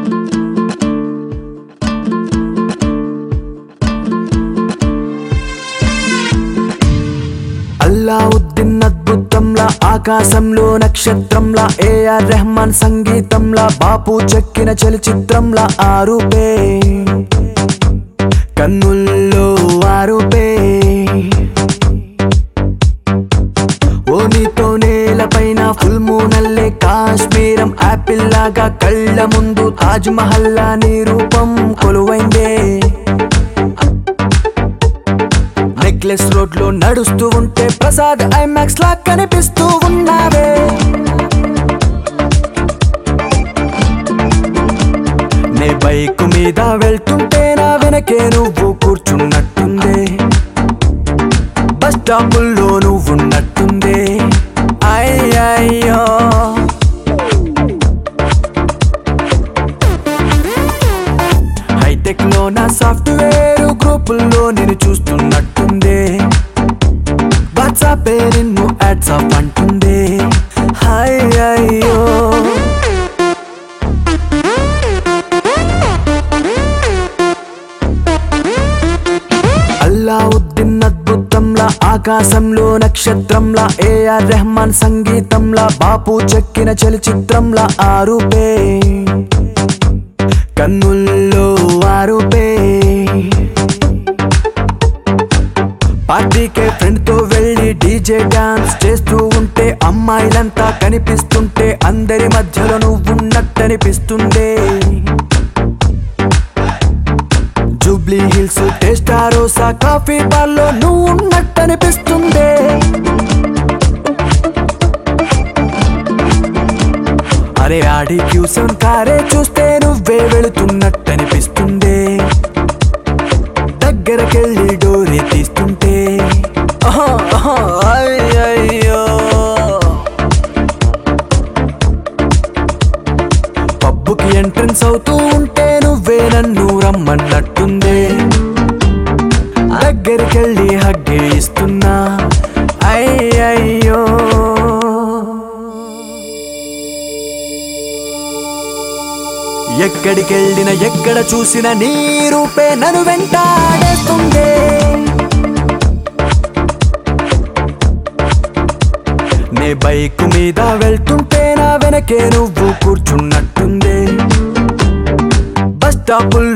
అల్లావుద్దీన్ అద్భుతంలా ఆకాశంలో నక్షత్రంలా ఏఆర్ రెహమాన్ సంగీతంలా బాపు చెక్కిన చలచిత్రంలా ఆరుపే కన్నుల్లో ఆరుపే ఓ నీతో నేలపైన ఫుల్ మూనల్లే కాశ్మీరం యాపిల్ లాగా కళ్ళ ముందు తాజ్ మహల్లా నీ రూపం కొలువైందే నెక్లెస్ రోడ్ లో నడుస్తూ ఉంటే ప్రసాద్ ఐమాక్స్ లా కనిపిస్తూ ఉన్నావే నే బైక్ మీద వెళ్తుంటే నా వెనకే నువ్వు కూర్చున్నట్టుందే బస్ స్టాపుల్లో నువ్వున్నట్టుందే అయ్యయ్యో హైటెక్ లో నా సాఫ్ట్వేర్ గ్రూపుల్లో నేను చూస్తున్నట్టుందే వాట్సాప్ నిన్ను వాట్సాప్ అంటుందే హాయ్ అయ్యో అల్లావుద్దీన్ అద్భుతంలా ఆకాశంలో నక్షత్రంలా ఏఆర్ రెహమాన్ సంగీతంలా బాపు చెక్కిన చలచిత్రంలా ఆరుపే కన్నుల్లో ఆరుపే పార్టీకే ఫ్రెండ్ తో వెళ్ళి డీజే డాన్స్ చేస్తూ ఉంటే అమ్మాయిలంతా కనిపిస్తుంటే అందరి మధ్యలో నువ్వున్నట్టనిపిస్తుందే Jubilee Hills Testarossa coffee bar లో నువ్వు ఉన్నట్టనిపిస్తుందే అరే ఆడి క్యూసన్ కారే చూస్తే నువ్వే వెళుతున్నట్టనిపిస్తుందే దగ్గరకెళ్ళి డోరే తీస్తుంటే ఆహా, ఆహా, అయ్యయ్యో. పబ్బుకి ఎంట్రన్స్ అవుతూ ఉంటే నువ్వే నన్ను రమ్మన్నట్టుందే దగ్గరికెళ్ళి హగ్గే ఇస్తున్నా అయ్యయ్యో ఎక్కడికెళ్ళిన ఎక్కడ చూసిన నీ రూపే నన్ను వెంటాడేస్తుందే నే బైక్ మీద వెళ్తుంటే నా వెనకే నువ్వు కూర్చున్నట్టుందే బస్ స్టాపుల్లో